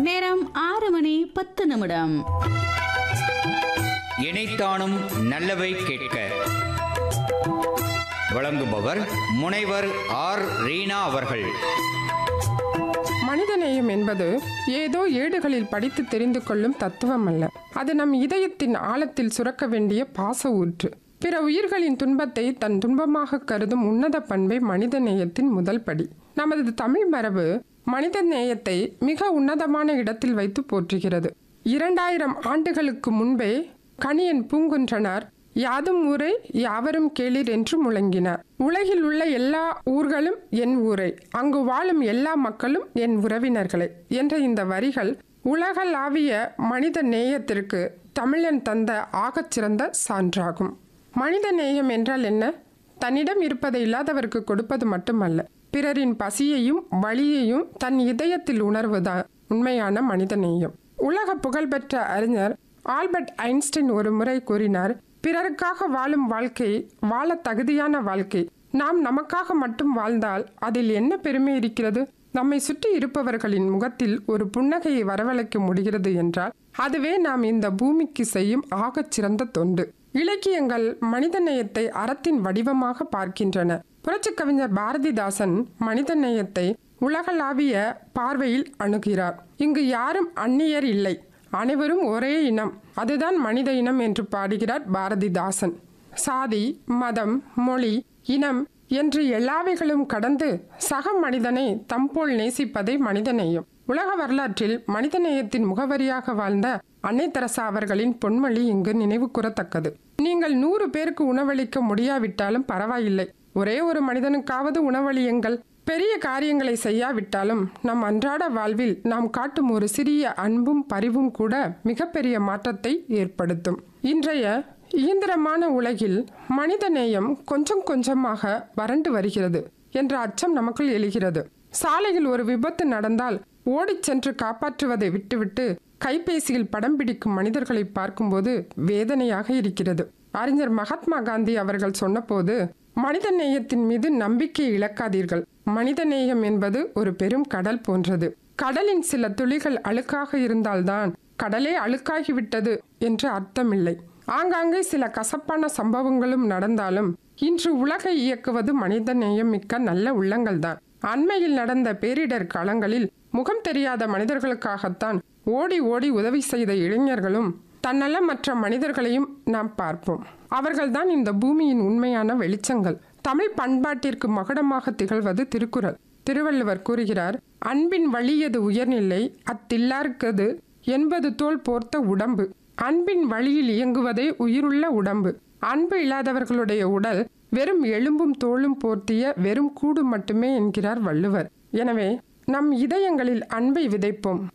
நேரம் ஆறு மணி பத்து நிமிடம் இணைத்தானும் நல்லவை கேட்க வழங்குபவர் முனைவர் ஆர் ரீனா அவர்கள் மனிதநேயம் என்பது ஏதோ ஏடுகளில் படித்து தெரிந்து கொள்ளும் தத்துவம் அல்ல அது நம் இதயத்தின் ஆழத்தில் சுரக்க வேண்டிய பாச ஊற்று பிற உயிர்களின் துன்பத்தை தன் துன்பமாக கருதும் உன்னத பண்பை மனிதநேயத்தின் முதல் படி நமது தமிழ் மரபு மனித நேயத்தை மிக உன்னதமான இடத்தில் வைத்து போற்றுகிறது இரண்டாயிரம் ஆண்டுகளுக்கு முன்பே கணியன் பூங்குன்றனார் யாதும் ஊரை யாவரும் கேளீர் என்று முழங்கினார் உலகில் உள்ள எல்லா ஊர்களும் என் ஊரை அங்கு வாழும் எல்லா மக்களும் என் உறவினர்களே என்ற இந்த வரிகள் உலகளாவிய மனித நேயத்திற்கு தமிழன் தந்த ஆகச் சிறந்த சான்றாகும் மனித நேயம் என்றால் என்ன தன்னிடம் இருப்பதை இல்லாதவருக்கு கொடுப்பது மட்டுமல்ல பிறரின் பசியையும் வலியையும் தன் இதயத்தில் உணர்வதுதான் உண்மையான மனித நேயம் உலக புகழ்பெற்ற அறிஞர் ஆல்பர்ட் ஐன்ஸ்டைன் ஒரு முறை கூறினார் பிறருக்காக வாழும் வாழ்க்கை வாழ தகுதியான வாழ்க்கை நாம் நமக்காக மட்டும் வாழ்ந்தால் அதில் என்ன பெருமை இருக்கிறது நம்மை சுற்றி இருப்பவர்களின் முகத்தில் ஒரு புன்னகையை வரவழைக்க முடிகிறது என்றால் அதுவே நாம் இந்த பூமிக்கு செய்யும் ஆகச் சிறந்த தொண்டு இலக்கியங்கள் மனிதநேயத்தை அறத்தின் வடிவமாக பார்க்கின்றன புரட்சிக் கவிஞர் பாரதிதாசன் மனிதநேயத்தை உலகளாவிய பார்வையில் அணுகிறார் இங்கு யாரும் அந்நியர் இல்லை அனைவரும் ஒரே இனம் அதுதான் மனித இனம் என்று பாடுகிறார் பாரதிதாசன் சாதி மதம் மொழி இனம் என்று எல்லாவைகளும் கடந்து சக மனிதனை தம்போல் நேசிப்பதே மனிதநேயம் உலக வரலாற்றில் மனிதநேயத்தின் முகவரியாக வாழ்ந்த அன்னை தெரசா அவர்களின் பொன்மொழி இங்கு நினைவு கூறத்தக்கது நீங்கள் நூறு பேருக்கு உணவளிக்க முடியாவிட்டாலும் பரவாயில்லை ஒரே ஒரு மனிதனுக்காவது உணவளியுங்கள் பெரிய காரியங்களை செய்யாவிட்டாலும் நம் அன்றாட வாழ்வில் நாம் காட்டும் ஒரு சிறிய அன்பும் பரிவும் கூட மிகப்பெரிய மாற்றத்தை ஏற்படுத்தும் இன்றைய இயந்திரமான உலகில் மனித நேயம் கொஞ்சம் கொஞ்சமாக வறண்டு வருகிறது என்ற அச்சம் நமக்குள் எழுகிறது சாலையில் ஒரு விபத்து நடந்தால் ஓடிச் சென்று காப்பாற்றுவதை விட்டுவிட்டு கைபேசியில் படம் பிடிக்கும் மனிதர்களை பார்க்கும்போது வேதனையாக இருக்கிறது அறிஞர் மகாத்மா காந்தி அவர்கள் சொன்னபோது மனித நேயத்தின் மீது நம்பிக்கை இழக்காதீர்கள் மனித நேயம் என்பது ஒரு பெரும் கடல் போன்றது கடலின் சில துளிகள் அழுக்காக இருந்தால்தான் கடலே அழுக்காகிவிட்டது என்று அர்த்தமில்லை ஆங்காங்கே சில கசப்பான சம்பவங்களும் நடந்தாலும் இன்று உலகை இயக்குவது மனித நேயம் மிக்க நல்ல உள்ளங்கள்தான் அண்மையில் நடந்த பேரிடர் காலங்களில் முகம் தெரியாத மனிதர்களுக்காகத்தான் ஓடி ஓடி உதவி செய்த இளைஞர்களும் தன்னலமற்ற மனிதர்களையும் நாம் பார்ப்போம் அவர்கள்தான் இந்த பூமியின் உண்மையான வெளிச்சங்கள் தமிழ் பண்பாட்டிற்கு மகுடமாக திகழ்வது திருக்குறள் திருவள்ளுவர் கூறுகிறார் அன்பின் வழியது உயர்நிலை அத்தில்லார்க்கது என்பது தோல் போர்த்த உடம்பு அன்பின் வழியில் இயங்குவதே உயிருள்ள உடம்பு அன்பு இல்லாதவர்களுடைய உடல் வெறும் எலும்பும் தோளும் போர்த்திய வெறும் கூடு மட்டுமே என்கிறார் வள்ளுவர் எனவே நம் இதயங்களில் அன்பை விதைப்போம்